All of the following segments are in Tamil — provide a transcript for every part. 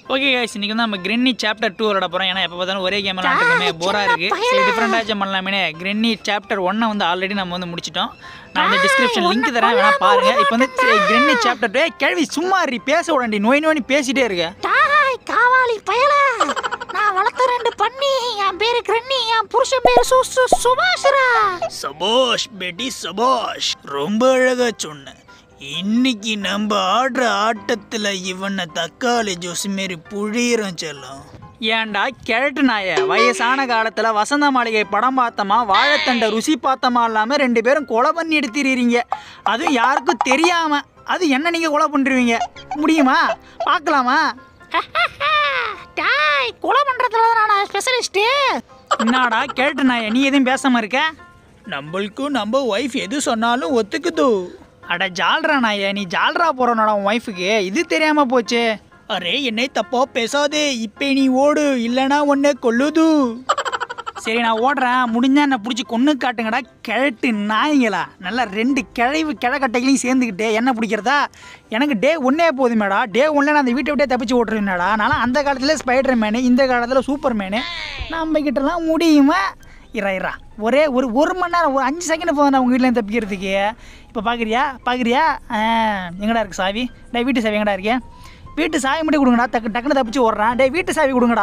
ஓகே guys இன்னைக்கு வந்து நம்ம கிரென்னி சாப்டர் டூ விளாட போகிறோம் ஏன்னா எப்போ பார்த்தாலும் ஒரே கேம் விளாண்டுருக்கோமே போராக இருக்குது சரி டிஃப்ரெண்டாச்சும் பண்ணலாமே கிரென்னி சாப்டர் ஒன்னை வந்து ஆல்ரெடி நம்ம வந்து முடிச்சிட்டோம் நான் வந்து டிஸ்கிரிப்ஷன் லிங்க் தரேன் வேணா பாருங்க இப்போ வந்து கிரென்னி சாப்டர் டூ கேள்வி சும்மா இரு பேச விடாண்டி நோய் நோய் பேசிட்டே இருக்க டாய் காவாலி பயல நான் வளர்த்த ரெண்டு பண்ணி என் பேரு கிரண்ணி என் புருஷன் பேரு சு சு சுபாஷ்ரா சபாஷ் பெட்டி சபாஷ் ரொம்ப அழகா சொன்ன இன்னைக்கு நம்ம ஆடுற ஆட்டத்துல இவனை தக்காளி ஜூஸ் மாரி புழியிறோம் செல்லம் ஏன்டா கிழட்டு நாய வயசான காலத்துல வசந்த மாளிகை படம் பார்த்தமா வாழைத்தண்டை ருசி பார்த்தமா இல்லாம ரெண்டு பேரும் கொலை பண்ணி எடுத்துறீங்க அதுவும் யாருக்கும் தெரியாம அது என்ன நீங்க கொலை பண்றீங்க முடியுமா பார்க்கலாமா டாய் கொலை பண்றதுல தான் நான் ஸ்பெஷலிஸ்ட் என்னடா கேட்டு நாய நீ எதுவும் பேசாம இருக்க நம்மளுக்கும் நம்ம ஒய்ஃப் எது சொன்னாலும் ஒத்துக்குது அட ஜால்ரா நாய நீ ஜால்ரா போறனோட உன் ஒய்ஃபுக்கு இது தெரியாம போச்சே அரே என்னை தப்பா பேசாதே இப்போ நீ ஓடு இல்லனா உன்னை கொல்லுது சரி நான் ஓடுறேன் முடிஞ்சா என்னை பிடிச்சி கொன்று காட்டுங்கடா கிழட்டு நாய்ங்களா நல்லா ரெண்டு கிழவு கிழக்கட்டைகளையும் சேர்ந்துக்கிட்டு என்ன பிடிக்கிறதா எனக்கு டே ஒன்னே போதுமேடா டே ஒன்ல நான் அந்த வீட்டை விட்டே தப்பிச்சு ஓட்டுருவேன்டா நான் அந்த காலத்தில் ஸ்பைடர் மேனு இந்த காலத்தில் சூப்பர் மேனு நம்ம கிட்டலாம் முடியுமா இரா இரா ஒரே ஒரு ஒரு மணி நேரம் ஒரு அஞ்சு செகண்ட் போதும் உங்கள் வீட்டில் தப்பிக்கிறதுக்கு இப்போ பார்க்குறியா பார்க்குறியா ஆ எங்கடா இருக்கு சாவி டே வீட்டு சாவி எங்கடா இருக்கே வீட்டு சாவி மட்டும் கொடுங்கடா டக்கு டக்குன்னு தப்பிச்சு ஓடுறான் டே வீட்டு சாவி கொடுங்கடா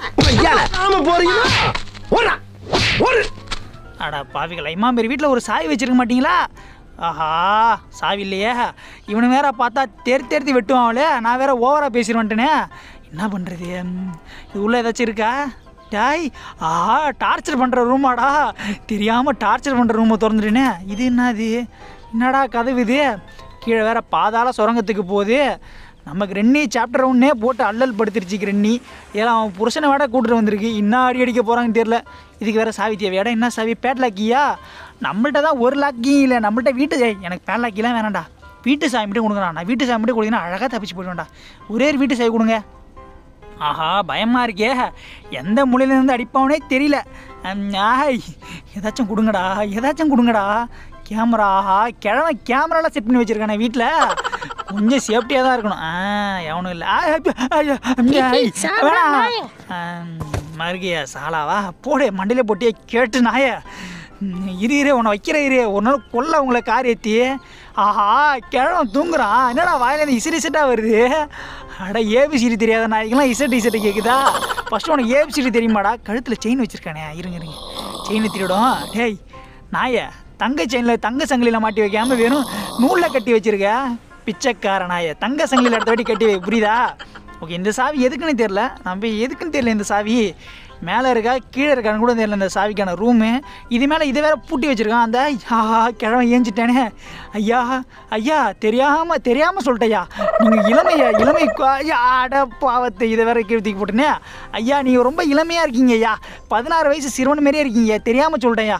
நாம போறீங்களா ஓடா ஓடு அடா பாவிகளா இம்மா பேர் வீட்டில் ஒரு சாவி வச்சிருக்க மாட்டீங்களா ஆஹா சாவி இல்லையே இவனு வேற பார்த்தா தேர் தேர்த்தி வெட்டுவாங்களே நான் வேற ஓவராக பேசிடுவேன்ட்டேனே என்ன பண்ணுறது இது உள்ள ஏதாச்சும் இருக்கா டாய் ஆஹா டார்ச்சர் பண்ணுற ரூமாடா தெரியாமல் டார்ச்சர் பண்ணுற ரூமை திறந்துட்டேனே இது என்னது என்னடா கதவு இது கீழே வேற பாதாள சுரங்கத்துக்கு போகுது நமக்கு ரென்னி சாப்டர் ஒன்னே போட்டு அல்லல் படுத்துருச்சு ரென்னி ஏன்னா அவன் புருஷனை விட கூட்டிட்டு வந்திருக்கு இன்னும் அடி அடிக்க போகிறாங்கன்னு தெரில இதுக்கு வேற சாவி தேவை இடம் என்ன சாவி பேட் லாக்கியா நம்மள்ட்ட தான் ஒரு லாக்கியும் இல்லை நம்மள்ட்ட வீட்டு ஏய், எனக்கு பேட் லாக்கிலாம் வேணாம்டா வீட்டு சாவி மட்டும் கொடுங்கடா நான் வீட்டு சாவி மட்டும் கொடுத்தீங்கன்னா அழகாக தப்பிச்சு போயிடுவேன்டா ஒரே ஒரு வீட்டு சாவி கொடுங்க ஆஹா பயமாக இருக்கே எந்த மூலையிலேருந்து அடிப்பாவனே தெரியல ஹம், ஆய் ஏதாச்சும் கொடுங்கடா ஏதாச்சும் கொடுங்கடா கேமரா ஆஹா கிழமை கேமராலாம் செட் பண்ணி வச்சுருக்கானே வீட்டில் கொஞ்சம் சேஃப்டியாக தான் இருக்கணும் ஆ எவனும் இல்லை ஆ, ஐயோ, ஐயோ, ஐயோ, சாவடா வேணாம். நாயே. ஆம், மருகையா சாலாவா போடே மண்டையில போட்டியே கேட்டு நாய ம், இரு இரு உன்னை வைக்கிற இரு ஒரு நாள் கொல்ல உங்களை கார் ஏற்றி ஆஹா கிழவன் தூங்குறான் என்னடா வாயிலேருந்து இசை இசட்டாக வருது அட ஏபிசிடி தெரியாத நாய்க்கெல்லாம் இசட் இசட்டு கேட்குதா ஃபஸ்ட்டு உனக்கு ஏபிசிடி தெரியுமாடா கழுத்தில் செயின் வச்சுருக்கானே இருங்க இருங்க செயின் திருடும் டேய் நாய தங்க செயினில் தங்க சங்கிலியில் மாட்டி வைக்காம வெறும் நூலில் கட்டி வச்சிருக்க பிச்சைக்கார நாய தங்க சங்கிலியில் அடுத்த வாட்டி கட்டி வை புரியுதா ஓகே இந்த சாவி எதுக்குன்னு தெரில நம்ம எதுக்குன்னு தெரியல இந்த சாவி மேலே இருக்கா கீழே இருக்கான்னு கூட தெரியல இந்த சாவிக்கான ரூமு இது மேலே இது வேற பூட்டி வச்சிருக்கான் அந்த ஆஹா கிழவன் ஏஞ்சிட்டானே ஐயா ஐயா தெரியாம தெரியாம சொல்லிட்டய்யா நீங்கள் இளமையா இளமை கு- ஐயா, அட பாவத்தை இதை வேற கீழ்த்திக்கு போட்டுனே ஐயா நீங்கள் ரொம்ப இளமையாக இருக்கீங்க ஐயா பதினாறு வயசு சிறுவன் மாரியே இருக்கீங்க தெரியாமல் சொல்லிட்டேயா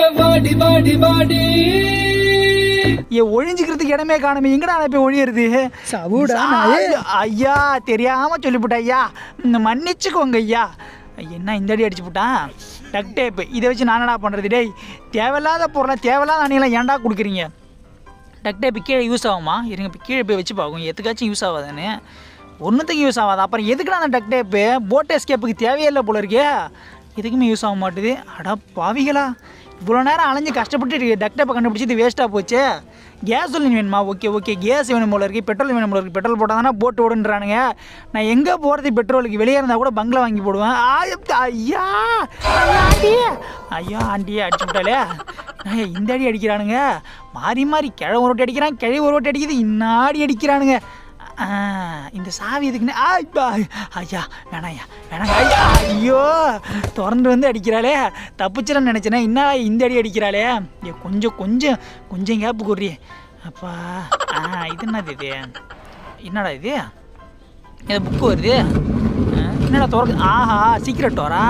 ஏ ஒழிஞ்சுக்கிறதுக்கு இடமே காணுமே எங்கடா நான் போய் ஒழியிறது சவுடா ஐயா, ஐயா தெரியாம சொல்லிவிட்டேன் ஐயா இந்த மன்னிச்சுக்கோங்க ஐயா என்ன இந்த அடி அடிச்சு போட்டான் டக் டேப்பு இதை வச்சு நான் என்னடா பண்ணுறது டேய் தேவையில்லாத பொருளை தேவையில்லாத அணியெல்லாம் ஏன்டா கொடுக்குறீங்க டக் டேப்பு கீழே யூஸ் ஆகுமா இருங்க இப்போ கீழே போய் வச்சு பார்க்கும் எதுக்காச்சும் யூஸ் ஆகாதுன்னு ஒன்றுத்துக்கும் யூஸ் ஆகாது அப்புறம் எதுக்குடா அந்த டக் டேப்பு போட் எஸ்கேப்புக்கு தேவையே இல்லை போல இருக்கே எதுக்குமே யூஸ் ஆக மாட்டுது அட பாவிகளா இவ்வளோ நேரம் அலைஞ்சு கஷ்டப்பட்டு டக் டேப்பை கண்டுபிடிச்சி இது வேஸ்ட்டாக போச்சு கேஸ் வேணுமா ஓகே ஓகே கேஸ் வேணும் போல இருக்கு பெட்ரோல் வேணும் போல இருக்கு பெட்ரோல் போட்டால் தானே போட்டு ஓடுன்றானுங்க நான் எங்கே போகிறது பெட்ரோலுக்கு வெளியே இருந்தால் கூட பங்களா வாங்கி போடுவேன் ஆயப் ஐயா ஐயா, ஆண்டி ஐயா ஆண்டியே அடிச்சு விட்டாலே நான் இந்த அடி அடிக்கிறானுங்க மாறி மாறி கிழ ஒரு வாட்டி அடிக்கிறான் கிழவி ஒரு வாட்டி அடிக்குது இன்னாடி அடிக்கிறானுங்க ஆ, இந்த சாவி எதுக்குன்னு ஆ, இப்ப, ஐயா வேணாயா வேணாங்க ஐயா ஐயோ திறந்து வந்து அடிக்கிறாளே தப்பிச்சிடன்னு நினச்சேனே என்ன இந்த அடி அடிக்கிறாளே ஏ கொஞ்சம் கொஞ்சம் கொஞ்சம் கேப்பு குர்றி அப்பா ஆ இது என்னது இது என்னடா இது இது புக்கு வருது ஆ, என்னடா திறக்கு ஆஹா சீக்கிரம் டோரா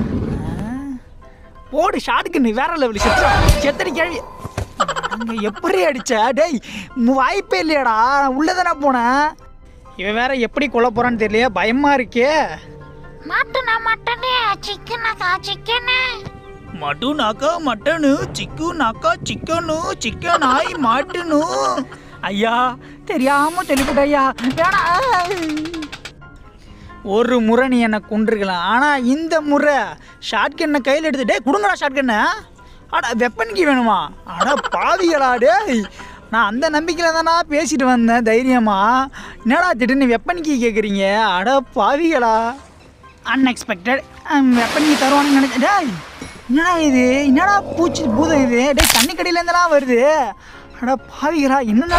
போடு ஷாட்டுக்கு நீ வேற லெவல் செத்துறா செத்தடி கேள்வி அங்க எப்படி அடிச்ச டேய் உம் வாய்ப்பே இல்லையாடா நான் உள்ளதானே போனேன் இவன் வேற எப்படி கொல்ல போறான்னு தெரியலையே பயமா இருக்கே மட்டனா மட்டனே சிக்கனாக்கா சிக்கனு மட்டுனாக்கா மட்டனு சிக்குனாக்கா சிக்கனு சிக்கன் ஆய் மாட்டுனு ஐயா தெரியாம சொல்லிவிட்ட ஐயா வேணா ஒரு முறை நீ என்னை கொண்டிருக்கலாம் ஆனால் இந்த முறை ஷார்ட்கன்னை கையில் எடுத்து டேய் கொடுங்கடா ஷார்ட்கன்னை அட வெப்பனுக்கு வேணுமா அட பாவிகளா டேய் நான் அந்த நம்பிக்கையில் தானா பேசிட்டு வந்தேன் தைரியமா என்னடா திடீர்னு வெப்பனுக்கு கேட்குறீங்க அட பாவிகளா அன்எக்ஸ்பெக்டட் வெப்பனுக்கு தருவான்னு நினைச்சேன் டேய் என்னடா இது என்னடா பூச்சி பூதம் இது டேய் தண்ணி கடையிலேருந்துடா வருது அட பாவிகளா என்னடா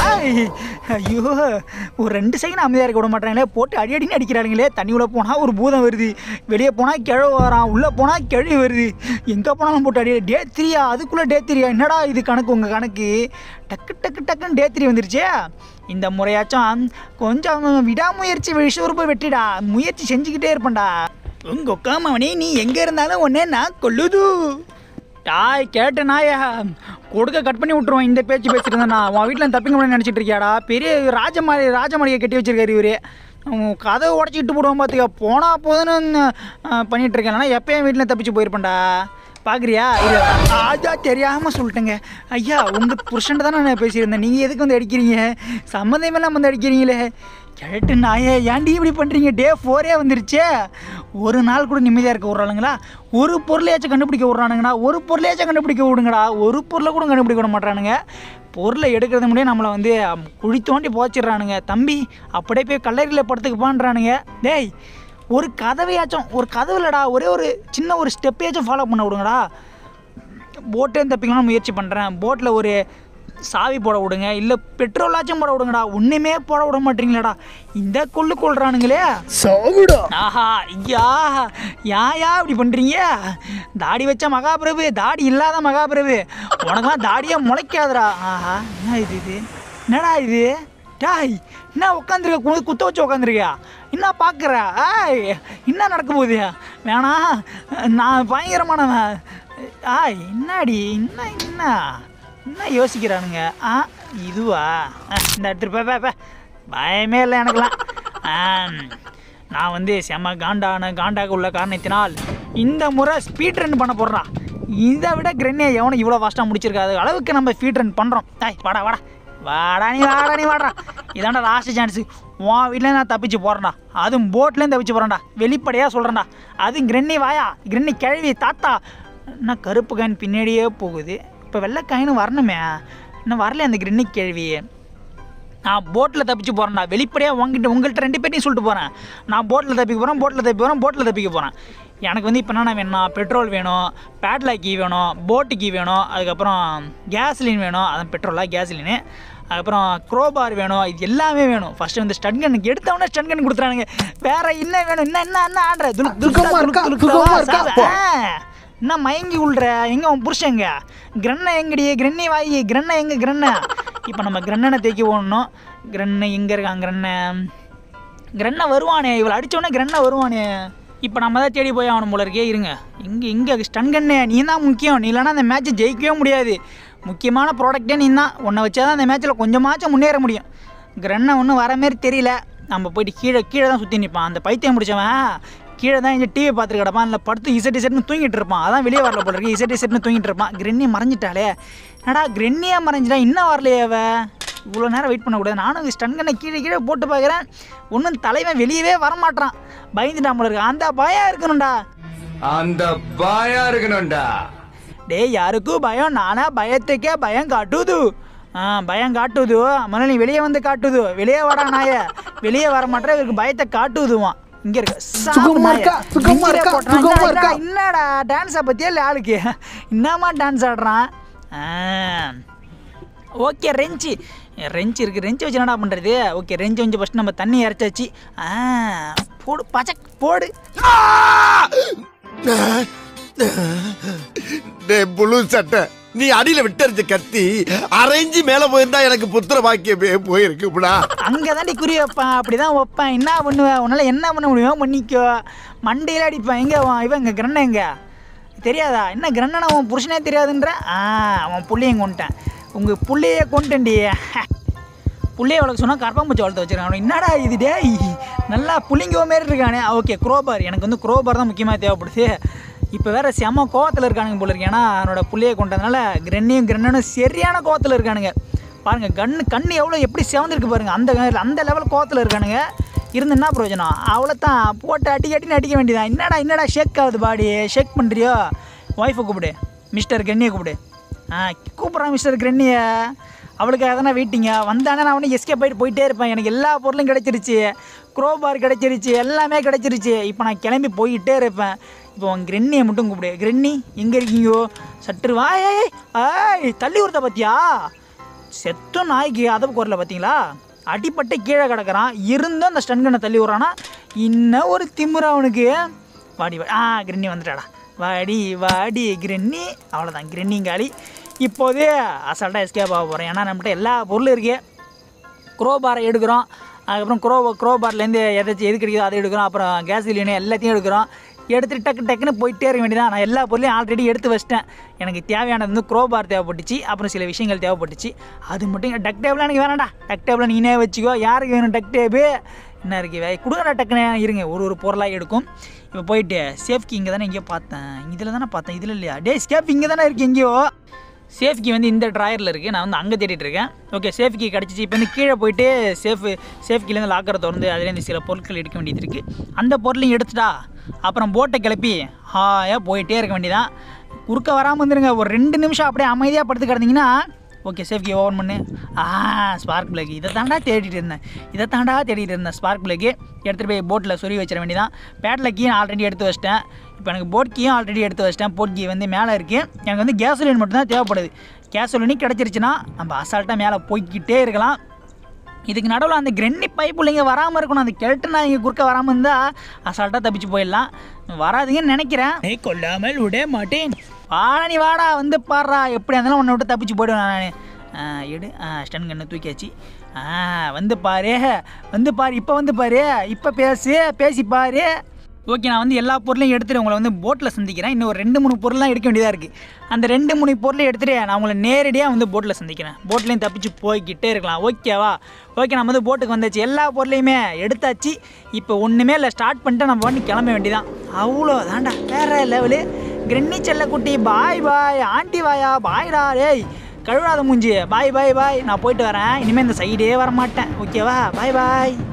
ஐயோ ஒரு ரெண்டு செகண்ட் அமைதியாக இருக்க விட மாட்டாங்களே போட்டு அடி அடின்னு அடிக்கிறாங்களே தண்ணிக்குள்ளே போனால் ஒரு பூதம் வருது வெளியே போனால் கிழவு வரான் உள்ளே போனால் கிழவி வருது எங்கே போனாலும் போட்டு அடி டே த்ரீயா அதுக்குள்ளே டே த்ரீயா என்னடா இது கணக்கு உங்கள் கணக்கு டக்கு டக்கு டக்குன்னு டே த்ரீ வந்துருச்சே இந்த முறையாச்சும் கொஞ்சம் விடாமுயற்சி விஸ்வரூப வெற்றிடா முயற்சி செஞ்சுக்கிட்டே இருப்பேன்டா உங்க உக்காமவனே நீ எங்கே இருந்தாலும் உடனே நான் கொல்லுது டாய் கேட்ட நாயா கொடுக்க கட் பண்ணி விட்ருவான் இந்த பேச்சு பேசிட்டு இருந்தா உன் வீட்டில் தப்பிங்க முடியும் நினச்சிட்டு இருக்கியாடா பெரிய ராஜமாளி ராஜமாளிகை கட்டி வச்சிருக்காரு இவரு அவன் கதவை உடச்சிட்டு போடுவான் பார்த்துக்க போனா போதுன்னு அஹ், பண்ணிட்டு இருக்கேன் ஆனால் எப்பயும் வீட்டில் தப்பிச்சு போயிருப்பேன்டா பார்க்குறியா இது ஆஜா தெரியாமல் சொல்லிட்டேங்க ஐயா உங்கள் புருஷன் தானே நான் பேசியிருந்தேன் நீங்கள் எதுக்கு வந்து அடிக்கிறீங்க சம்மந்தமெல்லாம் வந்து அடிக்கிறீங்களே கேட்டு நாயே ஏன்டி இப்படி பண்ணுறீங்க டே ஃபோரே வந்துருச்சே ஒரு நாள் கூட நிம்மதியாக இருக்க விட்றானுங்களா ஒரு பொருளையாச்சும் கண்டுபிடிக்க விட்றானுங்கடா ஒரு பொருளையாச்சும் கண்டுபிடிக்க விடுங்கடா ஒரு பொருளை கூட கண்டுபிடிக்க விட மாட்டானுங்க பொருளை எடுக்கிறது முடியே நம்மளை வந்து அம், குழி தோண்டி போச்சிடுறானுங்க தம்பி அப்படியே போய் கல்லறையில் படுத்துக்குப்பான்றானுங்க டேய் ஒரு கதவையாச்சும் ஒரு கதவுலடா ஒரே ஒரு சின்ன ஒரு ஸ்டெப்பையாச்சும் ஃபாலோ பண்ண விடுங்கடா போட்டே தப்பிக்கலாம் முயற்சி பண்ணுறேன் போட்டில் ஒரு சாவி போட விடுங்க இல்லை பெட்ரோலாச்சும் போட விடுங்கடா ஒன்றுமே போட விட மாட்டீங்களாடா இந்த கொள்ளு கொள்றானுங்களே சாவுடா ஆஹா ஐயா யாயா இப்படி பண்ணுறீங்க தாடி வச்ச மகாபிரபு தாடி இல்லாத மகாபிரபு உனக்கெல்லாம் தாடியே முளைக்காதுடா ஆஹா என்ன இது இது என்னடா இது டாய் என்ன உட்காந்துருக்க கு குத்த வச்சு உட்காந்துருக்கியா என்ன பார்க்குற ஆய் என்ன நடக்க போகுது வேணாம் நான் பயங்கரமானவன் ஆய் என்னடி என்ன என்ன என்ன யோசிக்கிறானுங்க ஆ இதுவா ஆ, இந்த எடுத்துட்டு போ, போ, போ. பயமே இல்லை எனக்குலாம் ஆம், நான் வந்து செம காண்டான காண்டாக உள்ள காரணத்தினால் இந்த முறை ஸ்பீட் ரன் பண்ண போடுறான் இதை விட கிரென்னே எவனும் இவ்வளோ ஃபாஸ்ட்டாக முடிச்சிருக்காது அளவுக்கு நம்ம ஸ்பீட் ரன் பண்ணுறோம் டாய் வாடா வாடா வாடா நீ வாடா நீ வாடா இதாண்டா லாஸ்ட் சான்ஸு உன் வீட்டில் நான் தப்பிச்சு போகிறேன்டா அதுவும் போட்லேயும் தப்பிச்சு போகிறேன்டா வெளிப்படையாக சொல்கிறேன்டா அதுவும் கிரென்னி வாயா கிரென்னி கிழவி தாத்தா என்ன கருப்பு காயின் பின்னாடியே போகுது இப்போ வெள்ளை காயினும் வரணுமே இன்னும் வரல அந்த கிரென்னி கேள்வி நான் போட்டில் தப்பிச்சு போகிறேன்டா வெளிப்படையாக உங்ககிட்ட உங்கள்கிட்ட ரெண்டு பேர்ட்டையும் சொல்லிட்டு போகிறேன் நான் போட்டில் தப்பிக்க போகிறேன் போட்டில் தப்பி போகிறேன் போட்டில் தப்பிக்க போகிறேன் எனக்கு வந்து இப்போ என்னென்ன வேணும்னா பெட்ரோல் வேணும் பேட்லாக் கீ வேணும் போட்டு கீ வேணும் அதுக்கப்புறம் கேஸ்லின் வேணும் அதான் பெட்ரோலா கேஸ்லின்னு அதுக்கப்புறம் க்ரோபார் வேணும் இது எல்லாமே வேணும் ஃபர்ஸ்ட் வந்து ஸ்டன் கன்னுக்கு எடுத்தவொடனே ஸ்டன் கன் கொடுத்துறானுங்க வேற என்ன வேணும் என்ன என்ன என்ன ஆடுற துலுக் துலுக் சுகமா இருக்கா? துலுக் துலுக் சுகமா இருக்கா? சாவு. போ. ஆ. என்ன மயங்கி உள்ற எங்க உன் புருஷங்க கிரண்ண எங்கடி கிரண்ணி வாயி கிரண்ண எங்க கிரண்ண இப்போ நம்ம கிரண்ணனை தேக்கி போடணும் கிரண்ண எங்க இருக்கான் கிரண்ண கிரண்ண வருவானே இவளை அடிச்சோடனே கிரண்ண வருவானே இப்போ நம்ம தான் தேடி போய் ஆகணும் போல இருக்கே இருங்க இங்கே இங்கே ஸ்டன் கண்ணே நீ தான் முக்கியம் நீ இல்லைன்னா அந்த மேட்ச்சை ஜெயிக்கவே முடியாது முக்கியமான ப்ராடக்டே நீ தான் உன்னை வச்சா தான் அந்த மேட்ச்சில் கொஞ்சமாச்சும் முன்னேற முடியும் கிரண்ணை ஒன்றும் வர மாதிரி தெரியல நம்ம போயிட்டு கீழே கீழே தான் சுற்றி நிற்பான் அந்த பைத்தியம் முடிச்சவன் கீழே தான் இங்கே டிவி பார்த்துட்டு கிடப்பான் இல்லை படுத்து இசட் இசட்னு தூங்கிட்டு இருப்பான் அதான் வெளியே வரல போல இருக்கு இசட் இசட்னு தூங்கிட்டு இருப்பான் கிரென்னி மறைஞ்சிட்டாளே என்னடா கிரென்னியாக மறைஞ்சிட்டா இன்னும் வரலையே அவ இவ்வளோ நேரம் வெயிட் பண்ணக்கூடாது நானும் ஸ்டன் கண்ணை கீழே கீழே போட்டு பார்க்குறேன் ஒன்றும் தலைவன் வெளியவே வரமாட்டான் பயந்துட்டான் போல இருக்கு அந்த பயம் இருக்கணும்டா அந்த பாயா இருக்கணும்டா டேய் யாருக்கும் பயம் நானா பயத்துக்கே பயம் காட்டுது ஆ பயம் காட்டுது மணல் நீ வெளியே வந்து காட்டுது வெளியே வாடா நாய வெளியே வர மாட்டேன் இவருக்கு பயத்தை காட்டுதுவான் இங்க இருக்கு சாவு சுகமா நாயே. இருக்கா? சுகமா நெஞ்சிலே இருக்கா? போட்டுறான். சுகமா என்னடா, இருக்கா? என்னடா டான்ஸை பத்தியா இல்லை ஆளுக்கு என்னமா டான்ஸ் ஆடுறான் ஓகே ரெஞ்சு ரெஞ்சு இருக்கு ரெஞ்சு வச்சு என்னடா பண்ணுறது ஓகே ரெஞ்சு கொஞ்சம் ஃபஸ்ட் நம்ம தண்ணி இறச்சாச்சு ஆ போடு பச்சக் போடு டே புழு சட்டை நீ அடியில விட்டறிஞ்ச கத்தி அரைஞ்சு மேல போயிருந்தா எனக்கு புத்திர பாக்கியமே போயிருக்கும்டா அங்கே தாண்டி குறி வைப்பேன் அப்படி தான் வைப்பேன் என்ன பண்ணுவேன் உன்னால் என்ன பண்ண முடியுமோ பண்ணிக்கோ மண்டையில் அடிப்பேன் எங்கே இவன் இங்கே கிரண்ண எங்க தெரியாதா என்ன கிரண்ணனை உன் புருஷனே தெரியாதுன்ற ஆ அவன் புள்ளையும் கொண்டுட்டேன் உங்கள் புள்ளையே கொண்டுட்டேன்டி புள்ளைய வளர்க்க சொன்னால் கரப்பாம்பூச்சி வளர்த்து வச்சிருக்கான் என்னடா இது டேய் நல்லா புள்ளிங்கோ மாரி இருக்கானே ஓகே குரோபார் எனக்கு வந்து குரோபார் தான் முக்கியமாக தேவைப்படுது இப்போ வேற செம கோவத்தில் இருக்கானுங்க போல இருக்கு ஏன்னா அவனோட புள்ளையை கொண்டதுனால கிரண்ணியும் கிரண்ணனும் சரியான கோவத்தில் இருக்கானுங்க பாருங்க கண்ணு கண்ணு எவ்வளோ எப்படி செவந்திருக்கு பாருங்க அந்த அந்த லெவல் கோவத்தில் இருக்கானுங்க இருந்து என்ன பிரயோஜனம் அவ்வளோதான் போட்டு அடி அடின்னு அடிக்க வேண்டியதான் என்னடா என்னடா ஷேக் ஆகுது பாடி ஷேக் பண்ணுறியோ ஒய்ஃபை கூப்பிடு மிஸ்டர் கிரண்ணியை கூப்பிடு ஆ கூப்பிட்றான் மிஸ்டர் கிரண்ணியை அவளுக்காக தானே வெயிட்டிங்க வந்தானே நான் அவனு எஸ்கே போயிட்டு போயிட்டே இருப்பேன் எனக்கு எல்லா பொருளும் கிடைச்சிருச்சு க்ரோபார் கிடைச்சிருச்சு எல்லாமே கிடைச்சிருச்சு இப்போ நான் கிளம்பி போயிட்டே இருப்பேன் இப்போ உன் கிரெண்ணியை மட்டும் கூப்பிடு கிரெண்ணி எங்கே இருக்கீங்கோ சற்று வா ஏய் ஏய் தள்ளி கொடுத்த பார்த்தியா செத்தும் நாய்க்கு அதப்பு குரல பார்த்தீங்களா அடிப்பட்டு கீழே கிடக்குறான் இருந்தும் அந்த ஸ்டன் கண்ணை தள்ளி விட்றானா இன்னும் ஒரு திமுறை அவனுக்கு வாடி வா ஆ கிரெண்ணி வந்துட்டாடா வாடி வாடி கிரெண்ணி அவ்வளோதான் கிரெண்ணிங்காலி இப்போதே அசால்ட்டாக எஸ்கேப் ஆக போகிறேன் ஏன்னா நம்மகிட்ட எல்லா பொருளும் இருக்குது க்ரோபாரை எடுக்கிறோம் அதுக்கப்புறம் க்ரோ க்ரோபார்லேருந்து எதாச்சும் எது கிடைக்குதோ அதை எடுக்கிறோம் அப்புறம் கேஸ் சிலிண்டர் எல்லாத்தையும் எடுக்கிறோம் எடுத்துட்டு டக்கு டக்குன்னு போயிட்டே இருக்க வேண்டியதான் நான் எல்லா பொருளையும் ஆல்ரெடி எடுத்து வச்சிட்டேன் எனக்கு தேவையானது வந்து க்ரோபார் தேவைப்பட்டுச்சு அப்புறம் சில விஷயங்கள் தேவைப்பட்டுச்சு அது மட்டும் டக் டேபிளாக எனக்கு வேணாம்டா டக் டேபிளை நீனே வச்சுக்கோ யாருக்கு வேணும் டக் டேபு என்ன இருக்கு வே கொடுங்கடா டக்குன்னு இருங்க ஒரு ஒரு பொருளாக எடுக்கும் இப்போ போயிட்டு சேஃப்கி இங்கே தானே எங்கேயோ பார்த்தேன் இதில் தானே பார்த்தேன் இதில் இல்லையா டே சேஃப் இங்கே தானே இருக்கு எங்கேயோ சேஃப்கி வந்து இந்த ட்ராயரில் இருக்குது நான் வந்து அங்கே தேடிட்டு இருக்கேன் ஓகே சேஃப்கி கிடச்சிச்சு இப்போ வந்து கீழே போயிட்டு சேஃபு சேஃப்கிலேருந்து லாக்கரை திறந்து அதுலேருந்து சில பொருட்கள் எடுக்க வேண்டியது இருக்குது அந்த பொருளையும் எடுத்துட்டா அப்புறம் போட்டை கிளப்பி ஹாயாக போயிட்டே இருக்க வேண்டியதான் குறுக்க வராமல் இருந்துருங்க ஒரு ரெண்டு நிமிஷம் அப்படியே அமைதியாக படுத்து கிடந்தீங்கன்னா ஓகே சேஃப்கி ஓப்பன் பண்ணு ஆ ஸ்பார்க் பிளக் இதை தாண்டா தேடிட்டு இருந்தேன் இதை தாண்டா தேடிட்டு இருந்தேன் ஸ்பார்க் பிளக்கு எடுத்துகிட்டு போய் போட்டில் சொருவி வச்சிட வேண்டியதான் பேட்டில் கீ ஆல்ரெடி எடுத்து வச்சிட்டேன் இப்போ எனக்கு போட் கீயும் ஆல்ரெடி எடுத்து வச்சிட்டேன் போட் கீ வந்து மேலே இருக்குது எனக்கு வந்து கேசோலின் மட்டும்தான் தேவைப்படுது கேசோலினி கிடச்சிருச்சுன்னா நம்ம அசால்ட்டாக மேலே போய்க்கிட்டே இருக்கலாம் இதுக்கு நடுவில் அந்த கிரென்னி பைப்பு இங்கே வராமல் இருக்கணும் அந்த கெல்ட்டு நான் இங்கே குறுக்க வராமல் இருந்தால் அசால்ட்டாக தப்பிச்சு போயிடலாம் வராதுங்கன்னு நினைக்கிறேன் ஏய் கொல்லாமல் விட மாட்டேன் வாடா நீ வாடா வந்து பாடுறா எப்படி இருந்தாலும் உன்னை விட்டு தப்பிச்சு போயிடுவேன் நான் எடு ஸ்டன் கண்ணு தூக்கியாச்சு ஆ வந்து பாரு வந்து பாரு இப்போ வந்து பாரு இப்போ பேசு பேசி பாரு ஓகே நான் வந்து எல்லா பொருளையும் எடுத்துகிட்டு உங்களை வந்து போட்டில் சந்திக்கிறேன் இன்னும் ஒரு ரெண்டு மூணு பொருள்லாம் எடுக்க வேண்டியதாக இருக்குது அந்த ரெண்டு மூணு பொருளையும் எடுத்துகிட்டு நான் உங்களை நேரடியாக வந்து போட்டில் சந்திக்கிறேன் போட்லேயும் தப்பிச்சு போய்கிட்டே இருக்கலாம் ஓகேவா ஓகே நம்ம வந்து போட்டுக்கு வந்தாச்சு எல்லா பொருளையுமே எடுத்தாச்சு இப்போ ஒன்றுமே இல்லை ஸ்டார்ட் பண்ணிட்டு நம்ம பண்ணி கிளம்ப வேண்டியதான் அவ்வளோ தாண்டா வேற லெவலு கிரென்னி செல்லக்குட்டி பாய் பாய் ஆண்டி வாயா பாய்டா டேய் கழுவாத மூஞ்சி பாய் பாய் பாய் நான் போயிட்டு வரேன் இனிமேல் இந்த சைடே வர மாட்டேன் ஓகேவா பாய் பாய்